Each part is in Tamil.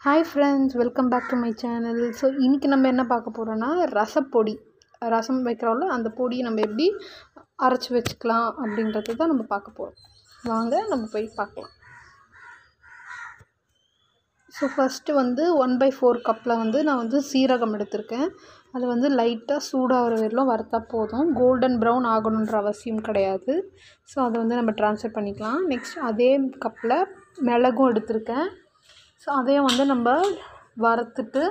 hi friends welcome back to my channel so இன்றைக்கி நம்ம என்ன பார்க்க போகிறோன்னா ரசப்பொடி ரசம் வைக்கிறோம்ல அந்த பொடியை நம்ம எப்படி அரைச்சி வச்சுக்கலாம் அப்படின்றது தான் நம்ம பார்க்க போகிறோம் வாங்க நம்ம போய் பார்க்கலாம் ஸோ ஃபஸ்ட்டு வந்து ஒன் பை ஃபோர் கப்பில் வந்து நான் வந்து சீரகம் எடுத்திருக்கேன் அது வந்து லைட்டாக சூடாகிற வரையிலும் வறுத்தா போதும் கோல்டன் ப்ரௌன் ஆகணுன்ற அவசியம் கிடையாது ஸோ அதை வந்து நம்ம ட்ரான்ஸ்ஃபர் பண்ணிக்கலாம் நெக்ஸ்ட் அதே கப்பில் மிளகும் எடுத்திருக்கேன் ஸோ அதையும் வந்து நம்ம வறுத்துட்டு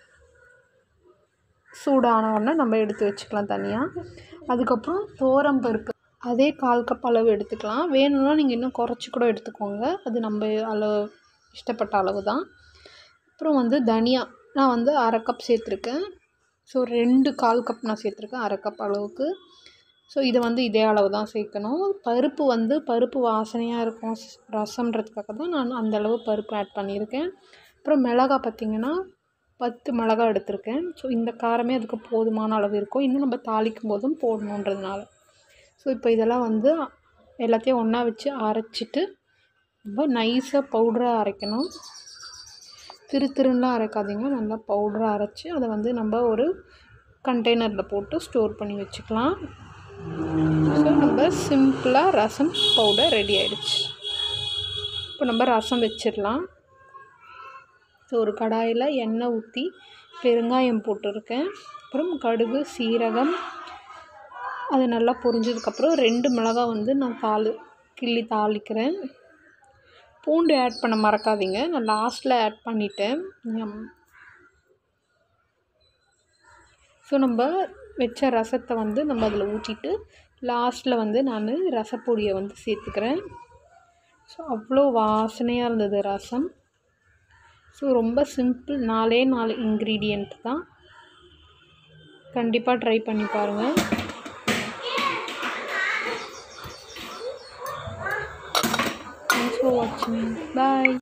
சூடான உடனே நம்ம எடுத்து வச்சுக்கலாம் தனியாக அதுக்கப்புறம் தோரம் பருப்பு அதே கால் கப் அளவு எடுத்துக்கலாம் வேணும்னா நீங்கள் இன்னும் குறைச்சி கூட எடுத்துக்கோங்க அது நம்ம அளவு இஷ்டப்பட்ட அளவு தான் அப்புறம் வந்து தனியா நான் வந்து அரை கப் சேர்த்துருக்கேன் ஸோ ரெண்டு கால் கப் நான் சேர்த்துருக்கேன் அரை கப் அளவுக்கு ஸோ இதை வந்து இதே அளவு தான் சேர்க்கணும் பருப்பு வந்து பருப்பு வாசனையாக இருக்கும் ரசம்ன்றதுக்காக தான் நான் அந்த அளவு பருப்பு ஆட் பண்ணியிருக்கேன் அப்புறம் மிளகா பார்த்திங்கன்னா பத்து மிளகா எடுத்திருக்கேன் ஸோ இந்த காரமே அதுக்கு போதுமான அளவு இருக்கும் இன்னும் நம்ம தாளிக்கும் போதும் போடணுன்றதுனால ஸோ இப்போ இதெல்லாம் வந்து எல்லாத்தையும் ஒன்றா வச்சு அரைச்சிட்டு ரொம்ப நைஸாக பவுடராக அரைக்கணும் திரு திருன்னெலாம் அரைக்காதீங்க நல்லா பவுடராக அரைச்சி அதை வந்து நம்ம ஒரு கண்டெய்னரில் போட்டு ஸ்டோர் பண்ணி வச்சுக்கலாம் ஸோ நம்ம சிம்பிளாக ரசம் பவுடர் ரெடி ஆயிடுச்சு இப்போ நம்ம ரசம் வச்சிடலாம் ஸோ ஒரு கடாயில் எண்ணெய் ஊற்றி பெருங்காயம் போட்டிருக்கேன் அப்புறம் கடுகு சீரகம் அது நல்லா பொரிஞ்சதுக்கப்புறம் ரெண்டு மிளகா வந்து நான் தாளி கிள்ளி தாளிக்கிறேன் பூண்டு ஆட் பண்ண மறக்காதீங்க நான் லாஸ்ட்டில் ஆட் பண்ணிட்டேன் ஸோ நம்ம வச்ச ரசத்தை வந்து நம்ம அதில் ஊற்றிட்டு லாஸ்ட்டில் வந்து நான் ரசப்பொடியை வந்து சேர்த்துக்கிறேன் ஸோ அவ்வளோ வாசனையாக இருந்தது ரசம் ஸோ ரொம்ப சிம்பிள் நாலே நாலு இன்க்ரீடியண்ட் தான் கண்டிப்பாக ட்ரை பண்ணி பாருங்கள் தேங்க்ஸ் ஃபார் வாட்சிங் பாய்